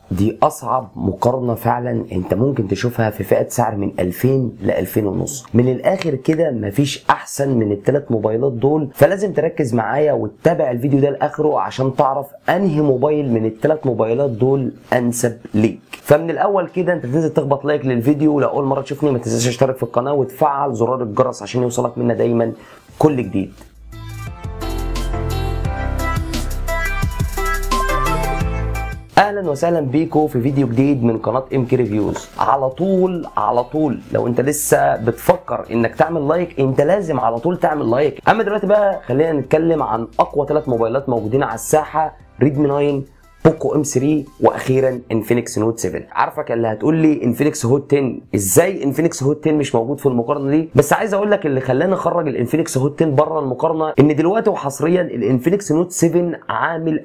دي اصعب مقارنه فعلا انت ممكن تشوفها في فئه سعر من 2000 ل 2000 ونص من الاخر كده مفيش احسن من الثلاث موبايلات دول فلازم تركز معايا وتتابع الفيديو ده لاخره عشان تعرف انهي موبايل من الثلاث موبايلات دول انسب ليك فمن الاول كده انت تنزل تخبط لايك للفيديو لو اول مره تشوفني ما تنساش تشترك في القناه وتفعل زرار الجرس عشان يوصلك منا دايما كل جديد اهلا وسهلا بيكم في فيديو جديد من قناه ام كي ريفيوز على طول على طول لو انت لسه بتفكر انك تعمل لايك انت لازم على طول تعمل لايك اما دلوقتي بقى خلينا نتكلم عن اقوى ثلاث موبايلات موجودين على الساحه ريدمي 9 بوكو ام 3 واخيرا انفينكس نوت 7 عارفك اللي هتقول لي انفينكس هوت 10 ازاي انفينكس هوت 10 مش موجود في المقارنه دي بس عايز اقول لك اللي خلاني اخرج الانفينكس هوت 10 بره المقارنه ان دلوقتي وحصريا الانفينكس نوت 7 عامل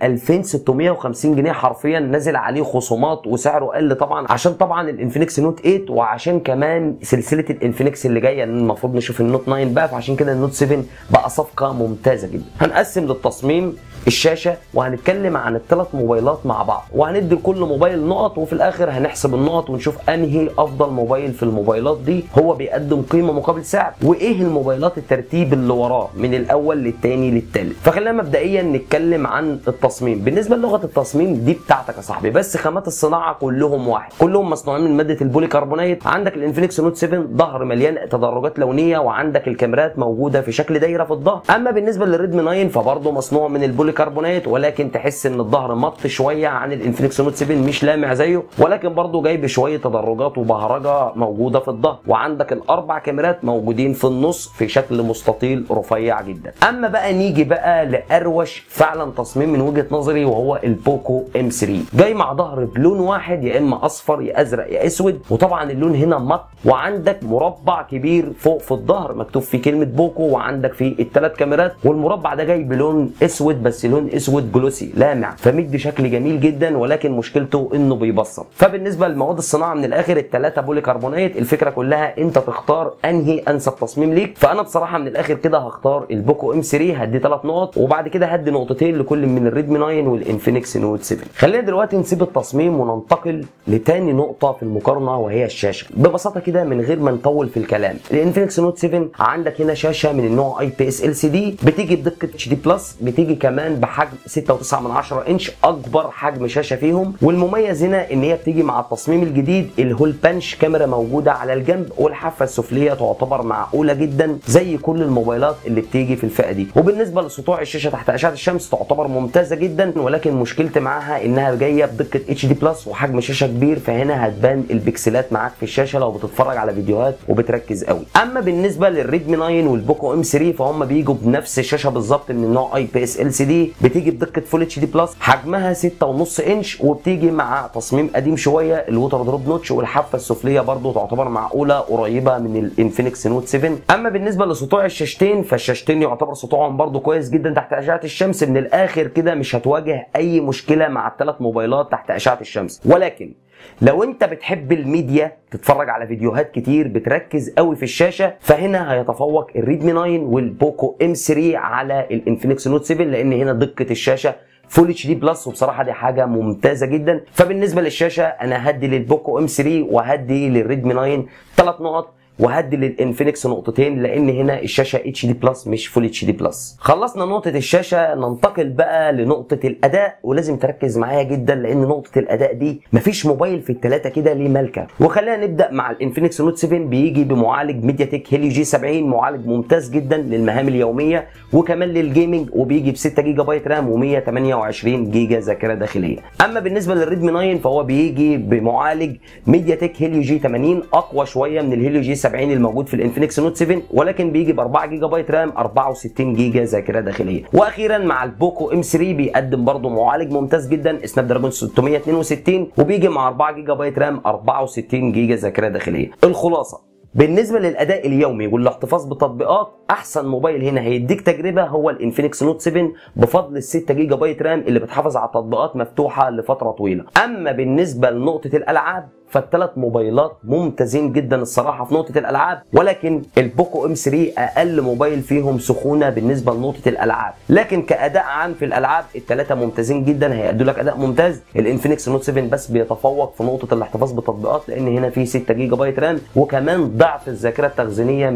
2650 جنيه حرفيا نازل عليه خصومات وسعره قل طبعا عشان طبعا الانفينكس نوت 8 وعشان كمان سلسله الانفينكس اللي جايه المفروض نشوف النوت 9 بقى فعشان كده النوت 7 بقى صفقه ممتازه جدا هنقسم للتصميم الشاشه وهنتكلم عن الثلاث موبايلات مع بعض وهندي لكل موبايل نقط وفي الاخر هنحسب النقط ونشوف انهي افضل موبايل في الموبايلات دي هو بيقدم قيمه مقابل سعر وايه الموبايلات الترتيب اللي وراه من الاول للثاني للثالث فخلينا مبدئيا نتكلم عن التصميم بالنسبه للغه التصميم دي بتاعتك يا صاحبي بس خامات الصناعه كلهم واحد كلهم مصنوعين من ماده البولي كربونات عندك الانفينكس نوت 7 ظهر مليان تدرجات لونيه وعندك الكاميرات موجوده في شكل دايره في الظهر اما بالنسبه للريدمي 9 فبرضه مصنوع من البولي كربونات ولكن تحس ان الظهر مط شويه عن الانفينكس نوت 7 مش لامع زيه ولكن برضه جاي بشويه تدرجات وبهرجه موجوده في الظهر وعندك الاربع كاميرات موجودين في النص في شكل مستطيل رفيع جدا اما بقى نيجي بقى لاروش فعلا تصميم من وجهه نظري وهو البوكو ام 3 جاي مع ظهر بلون واحد يا اما اصفر يا ازرق يا اسود وطبعا اللون هنا مط وعندك مربع كبير فوق في الظهر مكتوب فيه كلمه بوكو وعندك فيه الثلاث كاميرات والمربع ده جاي بلون اسود بس لون اسود جلوسي لامع فمدي شكل جميل جدا ولكن مشكلته انه بيبصر فبالنسبه لمواد الصناعه من الاخر الثلاثه بولي كربونات الفكره كلها انت تختار انهي انسب تصميم ليك فانا بصراحه من الاخر كده هختار البوكو ام 3 هدي ثلاث نقط وبعد كده هدي نقطتين لكل من الريدمي 9 والانفينكس نوت 7 خلينا دلوقتي نسيب التصميم وننتقل لتاني نقطه في المقارنه وهي الشاشه ببساطه كده من غير ما نطول في الكلام الانفينكس نوت 7 عندك هنا شاشه من النوع اي بي اس ال سي دي بتيجي بدقه اتش دي بلس بتيجي كمان بحجم 6.9 من 10 انش اكبر حجم شاشه فيهم والمميز هنا ان هي بتيجي مع التصميم الجديد الهول بانش كاميرا موجوده على الجنب والحافه السفليه تعتبر معقوله جدا زي كل الموبايلات اللي بتيجي في الفئه دي وبالنسبه لسطوع الشاشه تحت اشعه الشمس تعتبر ممتازه جدا ولكن مشكلتي معاها انها جايه بدقه اتش دي بلس وحجم شاشه كبير فهنا هتبان البكسلات معاك في الشاشه لو بتتفرج على فيديوهات وبتركز قوي اما بالنسبه للريدمي 9 والبوكو ام 3 فهم بيجوا بنفس الشاشه بالظبط من النوع اي بي اس ال سي دي بتيجي بدقه فول اتش دي بلس حجمها 6.5 انش وبتيجي مع تصميم قديم شويه الوتر دروب نوتش والحافه السفليه برضو تعتبر معقوله قريبه من الانفينكس نوت 7 اما بالنسبه لسطوع الشاشتين فالشاشتين يعتبر سطوعهم برضو كويس جدا تحت اشعه الشمس من الاخر كده مش هتواجه اي مشكله مع الثلاث موبايلات تحت اشعه الشمس ولكن لو انت بتحب الميديا تتفرج على فيديوهات كتير بتركز قوي في الشاشه فهنا هيتفوق الريدمي 9 والبوكو ام 3 على الانفينكس نوت 7 لان هنا دقه الشاشه فول اتش دي بلس وبصراحه دي حاجه ممتازه جدا فبالنسبه للشاشه انا هدي للبوكو ام 3 وهدي للريدمي 9 ثلاث نقط وهدي للانفينكس نقطتين لان هنا الشاشه اتش دي بلس مش فول اتش دي بلس خلصنا نقطه الشاشه ننتقل بقى لنقطه الاداء ولازم تركز معايا جدا لان نقطه الاداء دي مفيش موبايل في الثلاثه كده ليه مالكه وخلينا نبدا مع الانفينكس نوت 7 بيجي بمعالج ميديا تك هيليو جي 70 معالج ممتاز جدا للمهام اليوميه وكمان للجيمنج وبيجي ب 6 جيجا بايت رام و128 جيجا ذاكره داخليه اما بالنسبه للريدمي 9 فهو بيجي بمعالج ميديا تك هيليو جي 80 اقوى شويه من الهيليو جي 70 الموجود في الانفينكس نوت 7 ولكن بيجي ب 4 جيجا بايت رام 64 جيجا ذاكره داخليه واخيرا مع البوكو ام 3 بيقدم برضه معالج ممتاز جدا سناب دراجون 662 وبيجي مع 4 جيجا بايت رام 64 جيجا ذاكره داخليه الخلاصه بالنسبه للاداء اليومي والاحتفاظ بالتطبيقات احسن موبايل هنا هيديك تجربه هو الانفينكس نوت 7 بفضل ال 6 جيجا بايت رام اللي بتحافظ على تطبيقات مفتوحه لفتره طويله اما بالنسبه لنقطه الالعاب فالثلاث موبايلات ممتازين جدا الصراحه في نقطه الالعاب ولكن البوكو ام 3 اقل موبايل فيهم سخونه بالنسبه لنقطه الالعاب لكن كاداء عام في الالعاب الثلاثه ممتازين جدا هيأدوا لك اداء ممتاز الانفينكس نوت 7 بس بيتفوق في نقطه الاحتفاظ بالتطبيقات لان هنا في 6 جيجا بايت رام وكمان ضعف الذاكره التخزينيه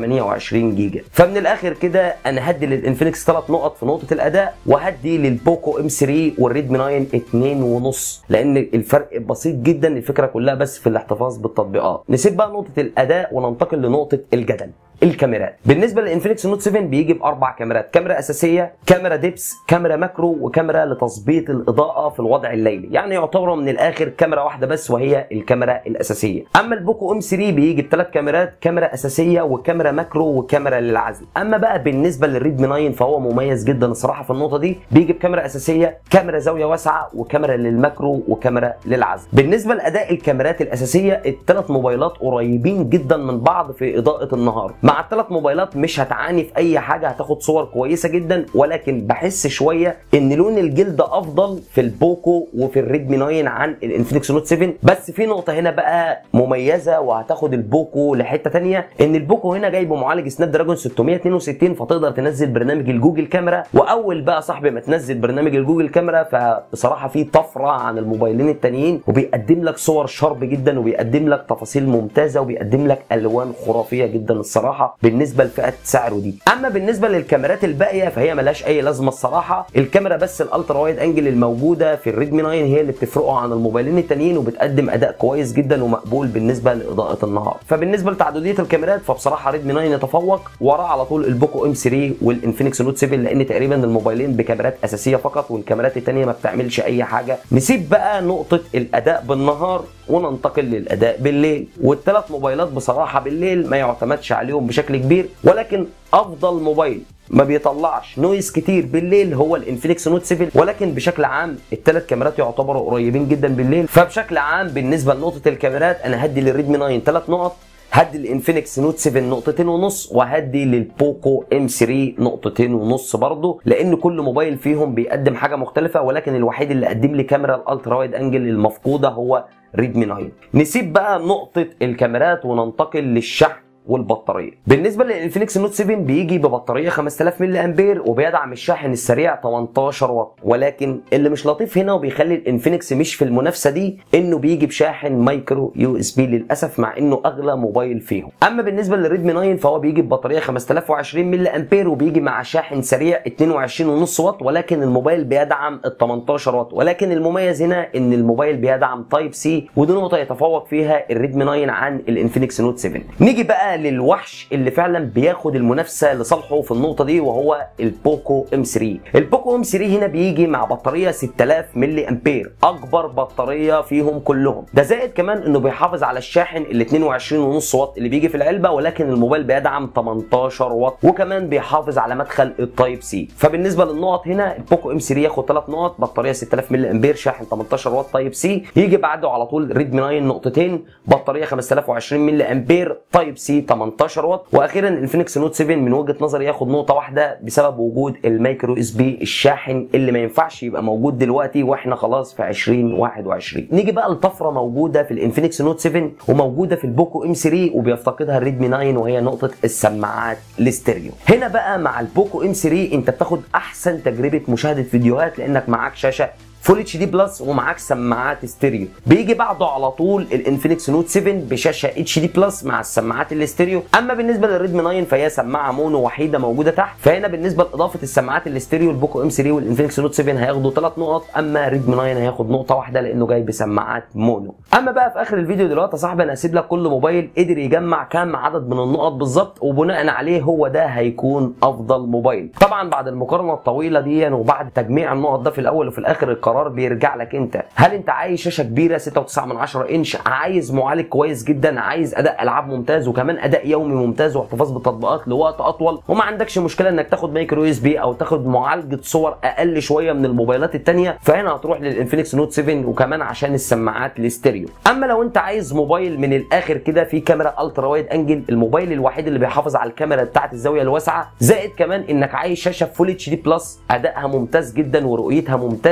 128 جيجا فمن الاخر كده انا هدي للانفينكس ثلاث نقط في نقطه الاداء وهدي للبوكو ام 3 والريدمي 9 2 ونص لان الفرق بسيط جدا الفكره كلها بس في الاحتفاظ بالتطبيقات نسيب بقى نقطه الاداء وننتقل لنقطه الجدل الكاميرات بالنسبه للانفينكس نوت 7 بيجي باربع كاميرات كاميرا اساسيه كاميرا ديبس كاميرا ماكرو وكاميرا لتظبيط الاضاءه في الوضع الليلي يعني يعتبروا من الاخر كاميرا واحده بس وهي الكاميرا الاساسيه اما البوكو ام 3 بيجي بثلاث كاميرات كاميرا اساسيه وكاميرا ماكرو وكاميرا للعزل اما بقى بالنسبه للريدمي 9 فهو مميز جدا الصراحه في النقطه دي بيجي بكاميرا اساسيه كاميرا زاويه واسعه وكاميرا للماكرو وكاميرا للعزل بالنسبه لاداء الكاميرات الاساسيه الثلاث موبايلات قريبين جدا من بعض في اضاءه النهار مع الثلاث موبايلات مش هتعاني في اي حاجه هتاخد صور كويسه جدا ولكن بحس شويه ان لون الجلد افضل في البوكو وفي الريدمي 9 عن الانفينكس نوت 7 بس في نقطه هنا بقى مميزه وهتاخد البوكو لحته ثانيه ان البوكو هنا جايبه معالج سناب دراجون 662 فتقدر تنزل برنامج الجوجل كاميرا واول بقى صاحبي ما تنزل برنامج الجوجل كاميرا فبصراحه في طفره عن الموبايلين التانيين وبيقدم لك صور شارب جدا وبيقدم لك تفاصيل ممتازه وبيقدم لك الوان خرافيه جدا الصراحه بالنسبه لفئه سعره دي اما بالنسبه للكاميرات الباقيه فهي ملهاش اي لازمه الصراحه الكاميرا بس الالترا وايد انجل الموجوده في الريدمي 9 هي اللي بتفرقه عن الموبايلين التانيين وبتقدم اداء كويس جدا ومقبول بالنسبه لاضاءه النهار فبالنسبه لتعدديه الكاميرات فبصراحه ريدمي 9 يتفوق وراه على طول البوكو ام 3 والانفينكس نوت 7 لان تقريبا الموبايلين بكاميرات اساسيه فقط والكاميرات التانيه ما بتعملش اي حاجه نسيب بقى نقطه الاداء بالنهار وننتقل للاداء بالليل والثلاث موبايلات بصراحه بالليل ما يعتمدش عليهم بشكل كبير ولكن افضل موبايل ما بيطلعش نويز كتير بالليل هو الانفينكس نوت 7 ولكن بشكل عام الثلاث كاميرات يعتبروا قريبين جدا بالليل فبشكل عام بالنسبه لنقطه الكاميرات انا هدي للريدمي 9 ثلاث نقط هدي الانفينكس نوت 7 نقطتين ونص وهدي للبوكو ام 3 نقطتين ونص برضه لان كل موبايل فيهم بيقدم حاجه مختلفه ولكن الوحيد اللي قدم لي كاميرا الالترا وايد انجل المفقوده هو ريدمي 9 نسيب بقى نقطه الكاميرات وننتقل للشحن والبطاريه بالنسبه للانفينكس نوت 7 بيجي ببطاريه 5000 ملي امبير وبيدعم الشاحن السريع 18 واط ولكن اللي مش لطيف هنا وبيخلي الانفينكس مش في المنافسه دي انه بيجي بشاحن مايكرو يو اس بي للاسف مع انه اغلى موبايل فيهم اما بالنسبه للريدمي 9 فهو بيجي ببطاريه 5020 ملي امبير وبيجي مع شاحن سريع 22.5 واط ولكن الموبايل بيدعم ال 18 واط ولكن المميز هنا ان الموبايل بيدعم تايب سي ودي نقطه يتفوق فيها الريدمي 9 عن الانفينكس نوت 7 نيجي بقى للوحش اللي فعلا بياخد المنافسه لصالحه في النقطه دي وهو البوكو ام 3 البوكو ام 3 هنا بيجي مع بطاريه 6000 ملي امبير اكبر بطاريه فيهم كلهم ده زائد كمان انه بيحافظ على الشاحن ال 22.5 واط اللي بيجي في العلبه ولكن الموبايل بيدعم 18 واط وكمان بيحافظ على مدخل التايب سي فبالنسبه للنقط هنا البوكو ام 3 ياخد 3 نقط بطاريه 6000 ملي امبير شاحن 18 واط تايب سي يجي بعده على طول ريدمي 9 نقطتين بطاريه 5020 ملي امبير تايب سي 18 واط واخيرا الفينكس نوت 7 من وجهه نظري ياخد نقطه واحده بسبب وجود المايكرو اس بي الشاحن اللي ما ينفعش يبقى موجود دلوقتي واحنا خلاص في 2021 نيجي بقى لطفره موجوده في الانفينكس نوت 7 وموجوده في البوكو ام 3 وبيفتقدها الريدمي 9 وهي نقطه السماعات الاستيريو هنا بقى مع البوكو ام 3 انت بتاخد احسن تجربه مشاهده فيديوهات لانك معاك شاشه فول اتش دي بلس ومعاك سماعات ستيريو بيجي بعده على طول الانفينكس نوت 7 بشاشه اتش دي بلس مع السماعات الاستيريو اما بالنسبه للريدمي 9 فهي سماعه مونو وحيده موجوده تحت فهنا بالنسبه لاضافه السماعات الاستيريو البوكو ام 3 والانفينكس نوت 7 هياخدوا ثلاث نقط اما ريدمي 9 هياخد نقطه واحده لانه جاي بسماعات مونو اما بقى في اخر الفيديو دلوقتي يا صاحبي انا هسيب لك كل موبايل قدر يجمع كام عدد من النقط بالظبط وبناء عليه هو ده هيكون افضل موبايل طبعا بعد المقارنه الطويله دي وبعد تجميع النقط ده في الاول وفي الاخر القرار بيرجع لك انت هل انت عايز شاشه كبيره 6.9 من 10 انش عايز معالج كويس جدا عايز اداء العاب ممتاز وكمان اداء يومي ممتاز واحتفاظ بالتطبيقات لوقت اطول وما عندكش مشكله انك تاخد مايكرو اس بي او تاخد معالجه صور اقل شويه من الموبايلات الثانيه فهنا هتروح للانفينكس نوت 7 وكمان عشان السماعات الاستيريو اما لو انت عايز موبايل من الاخر كده فيه كاميرا الترا وايد انجل الموبايل الوحيد اللي بيحافظ على الكاميرا بتاعه الزاويه الواسعه زائد كمان انك عايز شاشه فول اتش دي بلس ادائها ممتاز جدا ورؤيتها ممتازه جدا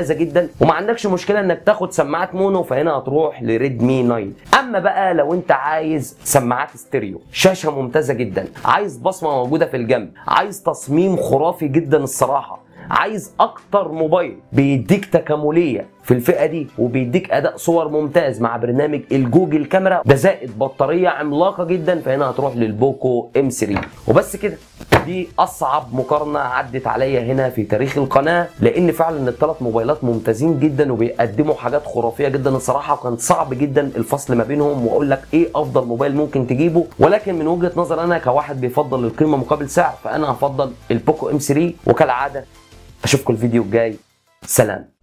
وما عندكش مشكله انك تاخد سماعات مونو فهنا هتروح لريدمي 9 اما بقى لو انت عايز سماعات ستيريو شاشه ممتازه جدا عايز بصمه موجوده في الجنب عايز تصميم خرافي جدا الصراحه عايز اكتر موبايل بيديك تكامليه في الفئه دي وبيديك اداء صور ممتاز مع برنامج الجوجل كاميرا ده زائد بطاريه عملاقه جدا فهنا هتروح للبوكو ام 3 وبس كده دي اصعب مقارنه عدت عليا هنا في تاريخ القناه لان فعلا الثلاث موبايلات ممتازين جدا وبيقدموا حاجات خرافيه جدا الصراحه وكان صعب جدا الفصل ما بينهم واقول لك ايه افضل موبايل ممكن تجيبه ولكن من وجهه نظر انا كواحد بيفضل القيمه مقابل سعر فانا هفضل البوكو ام 3 وكالعاده اشوفكم الفيديو الجاي سلام